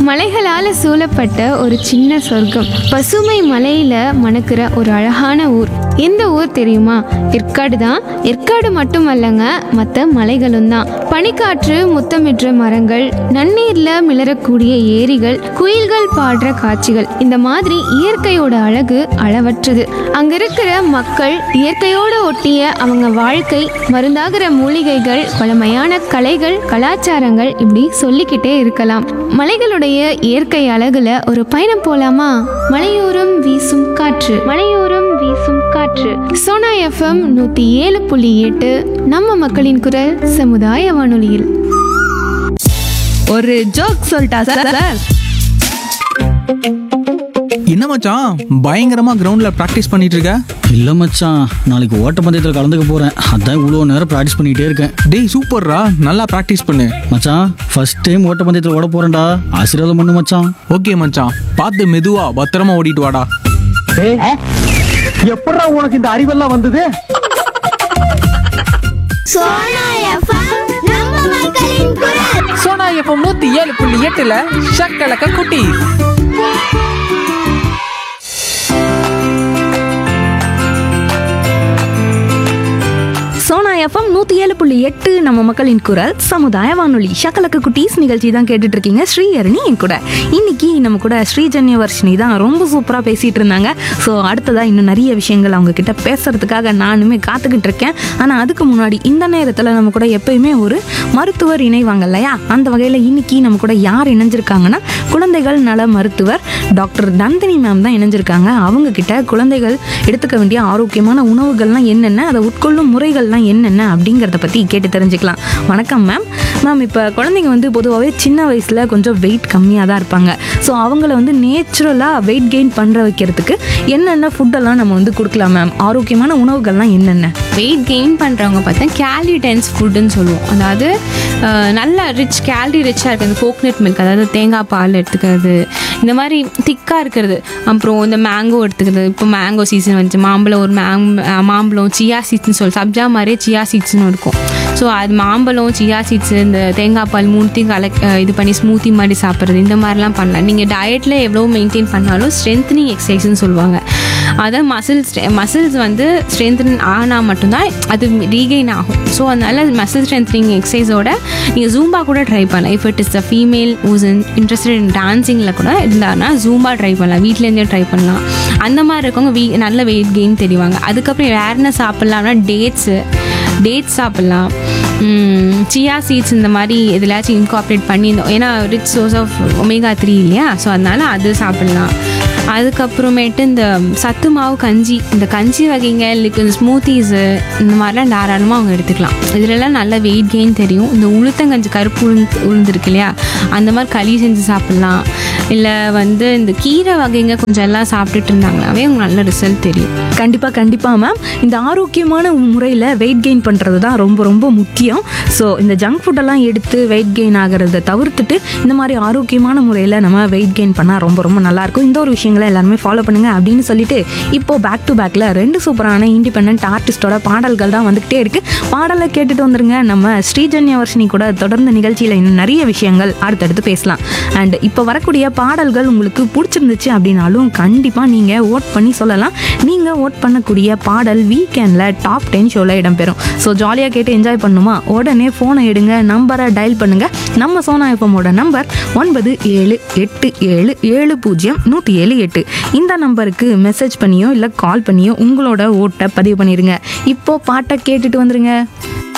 மலைகளால சூழப்பட்ட ஒரு சின்ன சொர்க்கம் பசுமை மலையில மணக்கிற ஒரு அழகான ஊர் எந்த ஊர் தெரியுமா ஏற்காடு தான் ஏற்காடு மட்டுமல்லங்க மற்ற மலைகளும் தான் பனிக்காற்று முத்தமிடுற மரங்கள் நன்னீர்ல மிளறக்கூடிய ஏரிகள் குயில்கள் பாடுற காட்சிகள் இந்த மாதிரி இயற்கையோட அழகு அளவற்றது அங்க இருக்கிற மக்கள் இயற்கையோட ஒட்டிய அவங்க வாழ்க்கை மருந்தாகிற மூலிகைகள் பழமையான கலைகள் கலாச்சாரங்கள் இப்படி சொல்லிக்கிட்டே இருக்கலாம் மலைகளுடைய இயற்கை அழகுல ஒரு பயணம் போலாமா மலையோரம் வீசும் காற்று மலையோரம் வீசும் காற்று சோனா எஃப்எம் நூத்தி ஏழு புள்ளி எட்டு நம்ம மக்களின் குரல் சமுதாய வானொலியில் ஒரு ஜோக் சொல்லிட்டா சார் சார் என்ன மச்சான் பயங்கரமா கிரவுண்ட்ல பிராக்டிஸ் பண்ணிட்டு இருக்க இல்லை மச்சான் நாளைக்கு ஓட்டப்பந்தயத்தில் கலந்துக்க போகிறேன் அதான் இவ்வளோ நேரம் ப்ராக்டிஸ் பண்ணிகிட்டே இருக்கேன் டேய் சூப்பர்ரா நல்லா பிராக்டிஸ் பண்ணு மச்சான் ஃபர்ஸ்ட் டைம் ஓட்டப்பந்தயத்தில் ஓட போகிறேன்டா ஆசீர்வாதம் பண்ணு மச்சான் ஓகே மச்சான் பார்த்து மெதுவா பத்திரமா ஓடிட்டு வாடா எப்படா உனக்கு இந்த அறிவெல்லாம் வந்தது சோனா எஃப்எம் நம்ம மக்களின் குரல் சோனா எஃப்எம் நூத்தி ஏழு புள்ளி எட்டுல ஷக்கலக்க குட்டி சோனா எஃப்எம் நூற்றி ஏழு புள்ளி எட்டு நம்ம மக்களின் குரல் சமுதாய வானொலி ஷக்கலக்கு குட்டீஸ் நிகழ்ச்சி தான் கேட்டுட்டு இருக்கீங்க ஸ்ரீஹரணி என் கூட இன்னைக்கு நம்ம கூட ஸ்ரீஜன்ய வர்ஷினி தான் ரொம்ப சூப்பராக பேசிட்டு இருந்தாங்க ஸோ அடுத்ததா இன்னும் நிறைய விஷயங்கள் அவங்க கிட்ட பேசுறதுக்காக நானுமே காத்துக்கிட்டு இருக்கேன் ஆனால் அதுக்கு முன்னாடி இந்த நேரத்தில் நம்ம கூட எப்பயுமே ஒரு மருத்துவர் இணைவாங்க இல்லையா அந்த வகையில் இன்னைக்கு நம்ம கூட யார் இணைஞ்சிருக்காங்கன்னா குழந்தைகள் நல மருத்துவர் டாக்டர் நந்தினி மேம் தான் இணைஞ்சிருக்காங்க அவங்க கிட்ட குழந்தைகள் எடுத்துக்க வேண்டிய ஆரோக்கியமான உணவுகள்லாம் என்னென்ன அதை உட்கொள்ளும் முறைகள்லாம் என்னென்ன அப்படிங்கிறத பற்றி கேட்டு தெரிஞ்சுக்கலாம் வணக்கம் மேம் மேம் இப்போ குழந்தைங்க வந்து பொதுவாகவே சின்ன வயசில் கொஞ்சம் வெயிட் கம்மியாக தான் இருப்பாங்க ஸோ அவங்கள வந்து நேச்சுரலாக வெயிட் கெயின் பண்ணுற வைக்கிறதுக்கு என்னென்ன ஃபுட்டெல்லாம் நம்ம வந்து கொடுக்கலாம் மேம் ஆரோக்கியமான உணவுகள்லாம் என்னென்ன வெயிட் கெயின் பண்ணுறவங்க பார்த்தா கேலரி டென்ஸ் ஃபுட்டுன்னு சொல்லுவோம் அதாவது அஹ், நல்ல ரிச் கேலரி ரிச்சாக இருக்கிறது கோகனட் மில்க் அதாவது தேங்காய் பால் எடுத்துக்கிறது இந்த மாதிரி திக்காக இருக்கிறது அப்புறம் இந்த மேங்கோ எடுத்துக்கிறது இப்போ மேங்கோ சீசன் வந்துச்சு மாம்பழம் ஒரு மேங் மாம்பழம் சியா சீட்ஸ்னு சொல்லி சப்ஜா மாதிரியே சியா சீட்ஸ்னு இருக்கும் ஸோ அது மாம்பழம் சியா சீட்ஸ் இந்த தேங்காய் பால் மூணுத்தையும் கலெக்ட் இது பண்ணி ஸ்மூத்தி மாதிரி சாப்பிட்றது இந்த மாதிரிலாம் பண்ணலாம் நீங்கள் டயட்டில் எவ்வளோ மெயின்டைன் பண்ணாலும் ஸ்ட்ரென்த்னிங் எக்ஸசைஸ்னு சொல்லுவாங்க அதான் மசில்ஸ் மசில்ஸ் வந்து ஸ்ட்ரென்தன் ஆனால் மட்டும்தான் அது ரீகெயின் ஆகும் ஸோ அதனால மசில் ஸ்ட்ரென்த்னிங் எக்ஸசைஸோட நீங்கள் ஜூம்பா கூட ட்ரை பண்ணலாம் if it is a female who's interested in டான்சிங்கில் கூட இருந்தாருன்னா ஜூம்பா ட்ரை பண்ணலாம் வீட்டிலேருந்தே ட்ரை பண்ணலாம் அந்த மாதிரி இருக்கவங்க வீ நல்ல வெயிட் கெயின் தெரிவாங்க அதுக்கப்புறம் வேறு என்ன சாப்பிட்லாம்னா டேட்ஸு டேட்ஸ் சாப்பிட்லாம் சியா சீட்ஸ் இந்த மாதிரி எதுலாச்சும் இன்கார்ப்ரேட் பண்ணி இந்த- ஏன்னா rich source of omega three இல்லையா ஸோ அதனால அது சாப்பிட்லாம் அதுக்கப்புறமேட்டு இந்த சத்து மாவு கஞ்சி இந்த கஞ்சி வகைங்க லிக்விட் ஸ்மூத்திஸு இந்த மாதிரிலாம் தாராளமாக அவங்க எடுத்துக்கலாம் இதுலலாம் நல்ல வெயிட் கெயின் தெரியும் இந்த உளுத்தங்கஞ்சி கருப்பு உளுந்து உளுந்துருக்கு இல்லையா அந்த மாதிரி களி செஞ்சு சாப்பிட்லாம் இல்லை வந்து இந்த கீரை வகைங்க கொஞ்சம் எல்லாம் சாப்பிட்டுட்டு இருந்தாங்களாவே அவங்க நல்ல ரிசல்ட் தெரியும் கண்டிப்பாக கண்டிப்பாக மேம் இந்த ஆரோக்கியமான முறையில் வெயிட் கெயின் பண்ணுறது தான் ரொம்ப ரொம்ப முக்கியம் ஸோ இந்த ஜங்க் ஃபுட்டெல்லாம் எடுத்து வெயிட் கெயின் ஆகிறத தவிர்த்துட்டு இந்த மாதிரி ஆரோக்கியமான முறையில் நம்ம வெயிட் கெயின் பண்ணால் ரொம்ப ரொம்ப நல்லாயிருக்கும் இந்த ஒரு விஷயங்களை எல்லாருமே ஃபாலோ பண்ணுங்க அப்படின்னு சொல்லிட்டு இப்போ பேக் டு பேக்கில் ரெண்டு சூப்பரான இண்டிபெண்ட் ஆர்டிஸ்டோட பாடல்கள் தான் வந்துக்கிட்டே இருக்கு பாடலை கேட்டுட்டு வந்துருங்க நம்ம ஸ்ரீஜன்ய வர்ஷினி கூட தொடர்ந்து நிகழ்ச்சியில் இன்னும் நிறைய விஷயங்கள் அடுத்தடுத்து பேசலாம் அண்ட் இப்போ வரக்கூடிய பாடல்கள் உங்களுக்கு பிடிச்சிருந்துச்சு அப்படின்னாலும் கண்டிப்பாக நீங்கள் ஓட் பண்ணி சொல்லலாம் நீங்கள் ஓட் பண்ணக்கூடிய பாடல் வீக்கெண்டில் டாப் டென் ஷோவில் இடம்பெறும் ஸோ ஜாலியாக கேட்டு என்ஜாய் பண்ணுமா உடனே ஃபோனை எடுங்க நம்பரை டயல் பண்ணுங்கள் நம்ம சோனா எஃப்எம்மோட நம்பர் ஒன்பது ஏழு எட்டு ஏழு ஏழு பூஜ்ஜியம் நூற்றி ஏழு எட்டு இந்த நம்பருக்கு மெசேஜ் பண்ணியோ இல்லை கால் பண்ணியோ உங்களோட ஓட்டை பதிவு பண்ணிடுங்க இப்போ பாட்டை கேட்டுட்டு வந்துருங்க